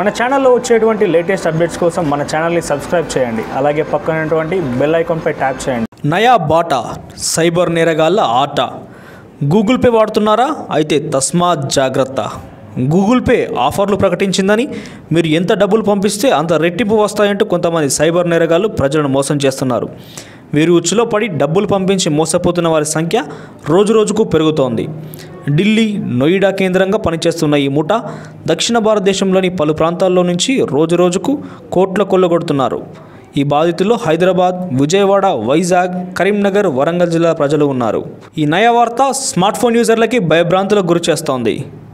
మన ఛానల్లో వచ్చేటువంటి లేటెస్ట్ అప్డేట్స్ కోసం మన ఛానల్ని సబ్స్క్రైబ్ చేయండి అలాగే పక్కనటువంటి బెల్ ఐకాన్పై ట్యాప్ చేయండి నయా బాటా సైబర్ నేరగాళ్ళ ఆట గూగుల్ పే వాడుతున్నారా అయితే తస్మాత్ జాగ్రత్త గూగుల్ పే ఆఫర్లు ప్రకటించిందని మీరు ఎంత డబ్బులు పంపిస్తే అంత రెట్టింపు వస్తాయంటూ కొంతమంది సైబర్ నేరగాళ్ళు ప్రజలను మోసం చేస్తున్నారు వీరు ఉచ్చులో పడి డబ్బులు పంపించి మోసపోతున్న వారి సంఖ్య రోజురోజుకు పెరుగుతోంది ఢిల్లీ నోయిడా కేంద్రంగా పనిచేస్తున్న ఈ ముఠ దక్షిణ భారతదేశంలోని పలు ప్రాంతాల్లో నుంచి రోజురోజుకు కోట్ల కొల్లగొడుతున్నారు ఈ బాధితుల్లో హైదరాబాద్ విజయవాడ వైజాగ్ కరీంనగర్ వరంగల్ జిల్లా ప్రజలు ఉన్నారు ఈ నయ వార్త స్మార్ట్ ఫోన్ యూజర్లకి భయభ్రాంతులకు గురి చేస్తోంది